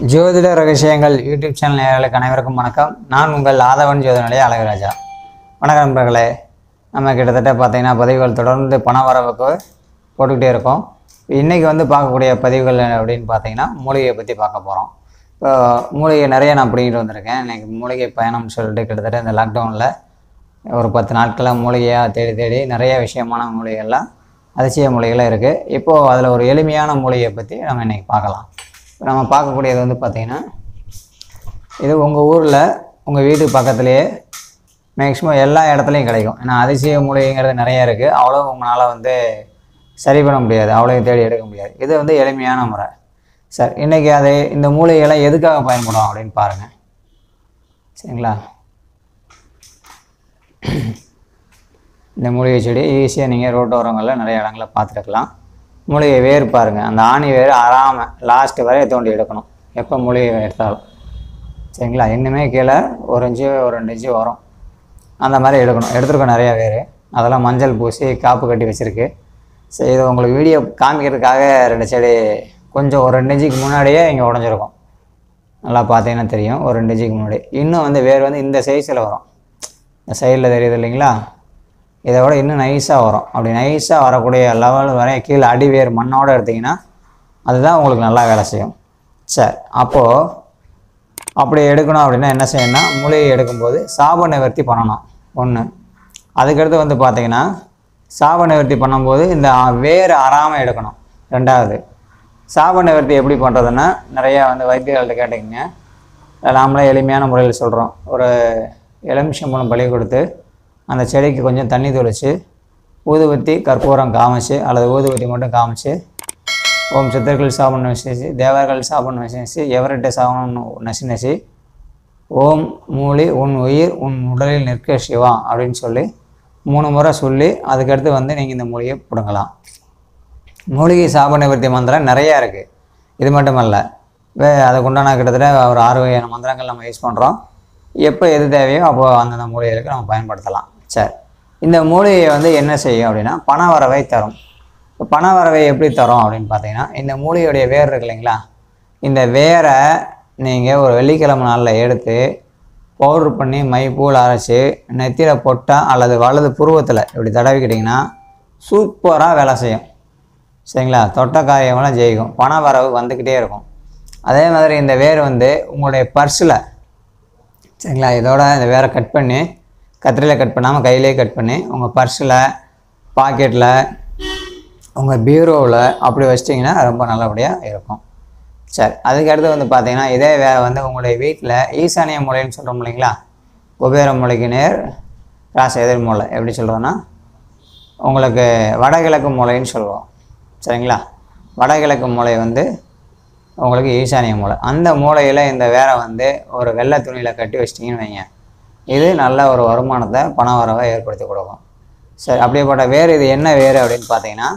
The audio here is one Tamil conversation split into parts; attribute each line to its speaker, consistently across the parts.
Speaker 1: ஜோதிட ரகசியங்கள் யூடியூப் சேனல் நேயர்களுக்கு அனைவருக்கும் வணக்கம் நான் உங்கள் ஆதவன் ஜோதிட நிலைய அழகராஜா வணக்கம் நண்பர்களே நம்ம கிட்டத்தட்ட பார்த்தீங்கன்னா பதிவுகள் தொடர்ந்து பண வரவுக்கு போட்டுக்கிட்டே இருக்கோம் இன்றைக்கி வந்து பார்க்கக்கூடிய பதிவுகள் அப்படின்னு பார்த்தீங்கன்னா மூலிகையை பற்றி பார்க்க போகிறோம் இப்போ மூலிகை நிறைய நான் பிடிக்கிட்டு வந்திருக்கேன் இன்றைக்கி மூலிகை பயணம்னு சொல்லிட்டு கிட்டத்தட்ட இந்த லாக்டவுனில் ஒரு பத்து நாட்களாக மூலிகையாக தேடி தேடி நிறைய விஷயமான மூலிகைகள்லாம் அதிசய மூலிகைலாம் இருக்குது இப்போது அதில் ஒரு எளிமையான மூலிகையை பற்றி நம்ம இன்றைக்கி பார்க்கலாம் இப்போ நம்ம பார்க்கக்கூடியது வந்து பார்த்திங்கன்னா இது உங்கள் ஊரில் உங்கள் வீட்டுக்கு பக்கத்துலேயே மேக்ஸிமம் எல்லா இடத்துலையும் கிடைக்கும் ஏன்னா அதிசய மூலிகைங்கிறது நிறைய இருக்குது அவ்வளோ உங்களால் வந்து சரி பண்ண முடியாது அவ்வளோ தேடி எடுக்க முடியாது இது வந்து எளிமையான முறை சார் இன்றைக்கி அது இந்த மூலிகைலாம் எதுக்காக பயன்படும் அப்படின்னு பாருங்கள் சரிங்களா இந்த மூலிகை செடி ஈஸியாக நீங்கள் ரோட்டோரங்களில் நிறைய இடங்களில் பார்த்துருக்கலாம் மூலிகை வேர் பாருங்கள் அந்த ஆணி வேர் அறாமல் லாஸ்ட்டு வரை தோண்டி எடுக்கணும் எப்போ மூலிகை எடுத்தாலும் சரிங்களா இன்னுமே கீழே ஒரு இன்ச்சு ஒரு ரெண்டு இன்ச்சு வரும் அந்த மாதிரி எடுக்கணும் எடுத்துருக்கோம் நிறையா வேர் அதெல்லாம் மஞ்சள் பூசி காப்பு கட்டி வச்சுருக்கு சரி இது உங்களுக்கு வீடியோ காமிக்கிறதுக்காக ரெண்டு செடி கொஞ்சம் ஒரு ரெண்டு இன்ச்சுக்கு முன்னாடியே இங்கே உடஞ்சிருக்கும் நல்லா பார்த்தீங்கன்னா தெரியும் ஒரு ரெண்டு இன்ச்சுக்கு முன்னாடி இன்னும் வந்து வேர் வந்து இந்த சைஸில் வரும் இந்த சைடில் தெரியுது இல்லைங்களா இதை விட இன்னும் நைஸாக வரும் அப்படி நைஸாக வரக்கூடிய லெவல் வரை கீழே அடி வேர் மண்ணோடு எடுத்திங்கன்னா அதுதான் உங்களுக்கு நல்லா வேலை செய்யும் சரி அப்போது அப்படி எடுக்கணும் அப்படின்னா என்ன செய்யணும்னா மூலிகை எடுக்கும்போது சாப நிவர்த்தி பண்ணணும் ஒன்று அதுக்கடுத்து வந்து பார்த்தீங்கன்னா சாப நிவர்த்தி பண்ணும்போது இந்த வேர் அறாமல் எடுக்கணும் ரெண்டாவது சாப நிவர்த்தி எப்படி பண்ணுறதுன்னா நிறையா வந்து வைத்தியர்கள்ட்ட கேட்டிங்க நாமளே எளிமையான முறையில் சொல்கிறோம் ஒரு எலுமிச்சம்பழம் பலி கொடுத்து அந்த செடிக்கு கொஞ்சம் தண்ணி தெளித்து ஊதுபத்தி கற்பூரம் காமிச்சு அல்லது ஊதுபத்தி மட்டும் காமிச்சு ஓம் சித்தர்கள் சாபம் நசிச்சு தேவர்கள் சாபம் நசிச்சு எவர்கிட்ட சாபம் நசி நசி ஓம் மூலி உன் உயிர் உன் உடலில் நிற்க சிவா அப்படின்னு சொல்லி மூணு முறை சொல்லி அதுக்கடுத்து வந்து நீங்கள் இந்த மூலிகையை பிடுங்கலாம் மூலிகை சாப நிவர்த்தி மந்திரம் நிறையா இருக்குது இது மட்டுமல்ல வே அதுக்கு உண்டான கிட்டத்தட்ட ஒரு ஆறு வகையான மந்திரங்கள் நம்ம யூஸ் பண்ணுறோம் எப்போ எது தேவையோ அப்போ அந்தந்த மூலிகைகளுக்கு நம்ம பயன்படுத்தலாம் சரி இந்த மூலிகையை வந்து என்ன செய்யும் அப்படின்னா பண வரவை தரும் இப்போ பண வரவை எப்படி தரும் அப்படின்னு பார்த்தீங்கன்னா இந்த மூலிகையுடைய வேர் இருக்கு இல்லைங்களா இந்த வேரை நீங்கள் ஒரு வெள்ளிக்கிழமை நாளில் எடுத்து பவுட்ரு பண்ணி மைப்பூல் அரைச்சி நெத்தியில் பொட்டா அல்லது வலது புருவத்தில் இப்படி தடவிக்கிட்டிங்கன்னா சூப்பராக வேலை செய்யும் சரிங்களா தொட்ட காரியமெல்லாம் ஜெயிக்கும் பண வரவு வந்துக்கிட்டே இருக்கும் அதே மாதிரி இந்த வேர் வந்து உங்களுடைய பர்ஸில் சரிங்களா இதோட இந்த வேரை கட் பண்ணி கத்திரியில் கட் பண்ணாமல் கையிலே கட் பண்ணி உங்கள் பர்ஸில் பாக்கெட்டில் உங்கள் பீரோவில் அப்படி வச்சிட்டிங்கன்னா ரொம்ப நல்லபடியாக இருக்கும் சரி அதுக்கடுத்து வந்து பார்த்தீங்கன்னா இதே வே வந்து உங்களுடைய வீட்டில் ஈசானிய மூலைன்னு சொல்கிறோம் இல்லைங்களா குபேர மூலைக்கு நேர் ராச எதிர் மூலை எப்படி சொல்கிறோன்னா உங்களுக்கு வடகிழக்கு மூலைன்னு சொல்லுவோம் சரிங்களா வடகிழக்கு மூலை வந்து உங்களுக்கு ஈசானிய மூலை அந்த மூலையில் இந்த வேரை வந்து ஒரு வெள்ளை துணியில் கட்டி வச்சிட்டிங்கன்னு வைங்க இது நல்ல ஒரு வருமானத்தை பண வரவை ஏற்படுத்தி கொடுக்கும் சரி அப்படியேப்பட்ட வேர் இது என்ன வேர் அப்படின்னு பார்த்தீங்கன்னா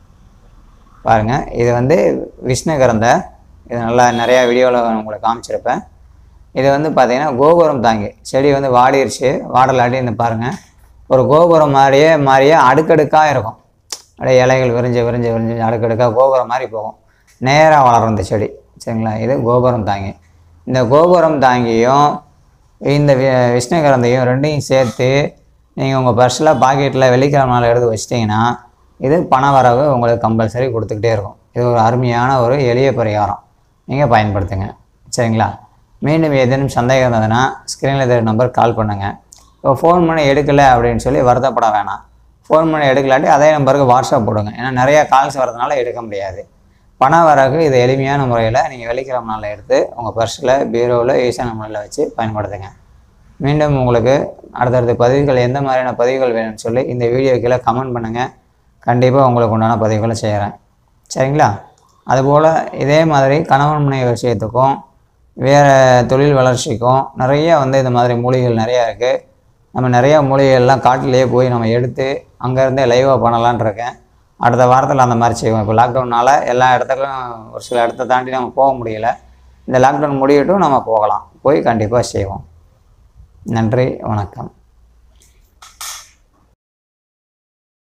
Speaker 1: பாருங்கள் இது வந்து விஷ்ணுகரந்த இது நல்லா நிறையா வீடியோவில் உங்களுக்கு காமிச்சிருப்பேன் இது வந்து பார்த்தீங்கன்னா கோபுரம் தாங்கி செடி வந்து வாடிருச்சு வாடலாடி இந்த பாருங்கள் ஒரு கோபுரம் மாதிரியே மாதிரியே அடுக்கடுக்காக இருக்கும் அப்படியே இலைகள் விரிஞ்சு விரிஞ்சு விரிஞ்சு அடுக்கடுக்காக கோபுரம் மாதிரி போகும் நேராக வளரும் இந்த செடி சரிங்களா இது கோபுரம் தாங்கி இந்த கோபுரம் தாங்கியும் இந்த வி விஷ்ணுகரந்தையும் ரெண்டையும் சேர்த்து நீங்கள் உங்கள் பர்ஸில் பாக்கெட்டில் வெள்ளிக்கிழமை நாள் எடுத்து வச்சிட்டிங்கன்னா இது பண வரவு உங்களுக்கு கம்பல்சரி கொடுத்துக்கிட்டே இருக்கும் இது ஒரு அருமையான ஒரு எளிய பரிகாரம் நீங்கள் பயன்படுத்துங்க சரிங்களா மீண்டும் ஏதேனும் சந்தேகம் இருந்ததுன்னா ஸ்க்ரீனில் தெரிய நம்பர் கால் பண்ணுங்கள் இப்போ ஃபோன் பண்ணி எடுக்கலை அப்படின்னு சொல்லி வருத்தப்பட வேணாம் ஃபோன் பண்ணி எடுக்கலாட்டி அதே நம்பருக்கு வாட்ஸ்அப் போடுங்க ஏன்னா நிறையா கால்ஸ் வரதுனால எடுக்க முடியாது பண வரகு இது எளிமையான முறையில் நீங்கள் வெள்ளிக்கிழமை நாளில் எடுத்து உங்கள் பர்ஸில் பீரோவில் ஈசான முறையில் வச்சு பயன்படுத்துங்க மீண்டும் உங்களுக்கு அடுத்தடுத்த பதிவுகள் எந்த மாதிரியான பதிவுகள் வேணும்னு சொல்லி இந்த வீடியோ கீழே கமெண்ட் பண்ணுங்கள் கண்டிப்பாக உங்களுக்கு உண்டான பதிவுகளை செய்கிறேன் சரிங்களா அதுபோல் இதே மாதிரி கணவன் மனைவி விஷயத்துக்கும் வேறு தொழில் வளர்ச்சிக்கும் நிறைய வந்து இந்த மாதிரி மூலிகைகள் நிறையா இருக்குது நம்ம நிறையா மூலிகைகள்லாம் காட்டிலேயே போய் நம்ம எடுத்து அங்கேருந்தே லைவாக பண்ணலான் இருக்கேன் அடுத்த வாரத்தில் அந்த மாதிரி செய்வோம் இப்போ லாக்டவுனால் எல்லா இடத்துக்கும் ஒரு சில இடத்த தாண்டி நம்ம போக முடியல இந்த லாக்டவுன் முடியட்டும் நம்ம போகலாம் போய் கண்டிப்பாக செய்வோம் நன்றி வணக்கம்